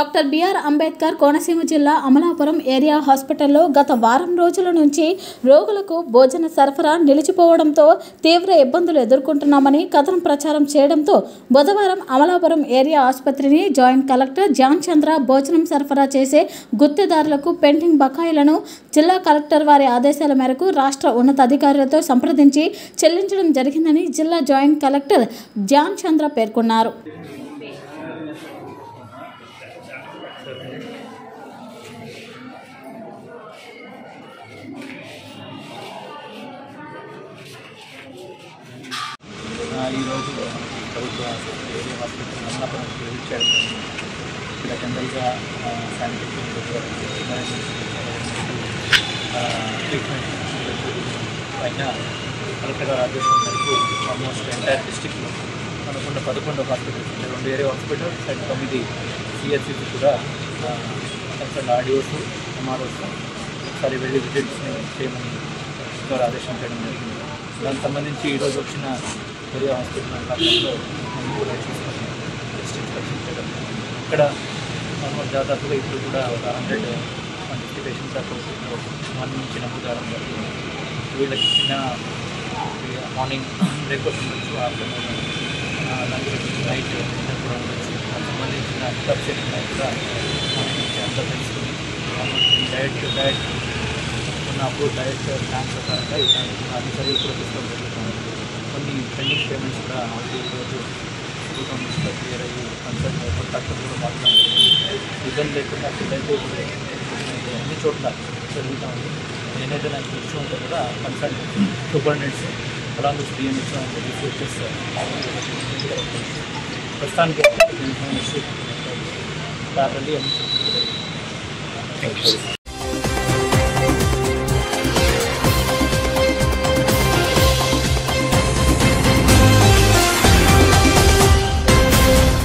Doctor BR Ambedkar Konaseema జిల్లా Amalapuram area హాస్పిటల్లో గత వారం రోజుల నుంచి రోగులకు భోజన సరఫరా నిలిచిపోవడంతో తీవ్ర ఇబ్బందులు ఎదుర్కొంటున్నామని కథనం ప్రచారం చేయడంతో బుధవారం అమలాపురం ఏరియా ఆసుపత్రిని జాయింట్ కలెక్టర్ జాన్ చంద్ర భోజనం సరఫరా చేసే గుత్తేదారులకు పెండింగ్ బకాయిలను జిల్లా కలెక్టర్ వారి ఆదేశాల మేరకు రాష్ట్ర ఉన్నతాధికారులతో సంప్రదించి చెల్లించడం జరిగిందని జిల్లా జాయింట్ కలెక్టర్ జాన్ చంద్ర పేర్కొన్నారు ఆ, ఈరోజు ప్రభుత్వ ఏరియా హాస్పిటల్ అమలాపురం విజిట్ చేయడం జరిగింది. ఇక్కడ జనరల్గా శానిటేషన్ ట్రీట్మెంట్ పైన కలెక్టర్ గారు ఆదేశం మేరకు ఆల్మోస్ట్ ఎంటైర్ డిస్టిక్లో అనుకున్న పదకొండు హాస్పిటల్స్ అంటే రెండు ఏరియా హాస్పిటల్స్ అండ్ తొమ్మిది సిఎస్సిస్ కూడా కన్సర్న్ ఆడియోస్ ఎంఆర్ఓస్ ఒకసారి వెళ్ళి విజిట్స్ చేయమని గారు ఆదేశం చేయడం జరిగింది దానికి సంబంధించి ఈరోజు వచ్చిన ఏరియా హాస్పిటల్ అంకాపురంలో మనం కూడా చూసుకొని డిస్ట్రిక్ట్ పరిశీలించడం ఇక్కడ ఆల్మోస్ట్ దాదాపుగా ఇప్పుడు కూడా ఒక హండ్రెడ్ వన్ ఫిఫ్టీ పేషెంట్స్ దాకా మార్నింగ్ నుంచి నమోదు కావడం జరిగింది వీళ్ళకి చిన్న మార్నింగ్ బ్రేక్ఫాస్ట్ ఉండొచ్చు ఆఫ్టర్నూన్ లంచ్ నైట్ డిన్నర్ కూడా ఉండొచ్చు దానికి సంబంధించిన సబ్సిడీ ఉన్నాయి కూడా మార్నింగ్ నుంచి అంతా తెలుసుకుని డైట్ డైట్ ఉన్నప్పుడు డైట్ ప్లాన్ ప్రకారంగా ఇలాంటి అన్ని చర్యలు కూడా తీసుకోవడం జరుగుతుంది కొన్ని పెండింగ్ పేమెంట్స్ కూడా ఆల్రెడీ ఈరోజు ప్రభుత్వం దృష్టిలో క్లియర్ అయ్యి కన్సర్న్ కాంట్రాక్టర్ కూడా మాట్లాడడం జరిగింది ఇబ్బంది లేకుండా పిల్లలతో ఇప్పుడు అన్ని చోట్ల జరుగుతూ ఉంది నేనైతే నాకు ఇష్యూ ఉంటుంది కూడా concern superintendents along with DMHO and resources ప్రస్తుతానికి ఇష్యూ ప్యారలీ అన్ని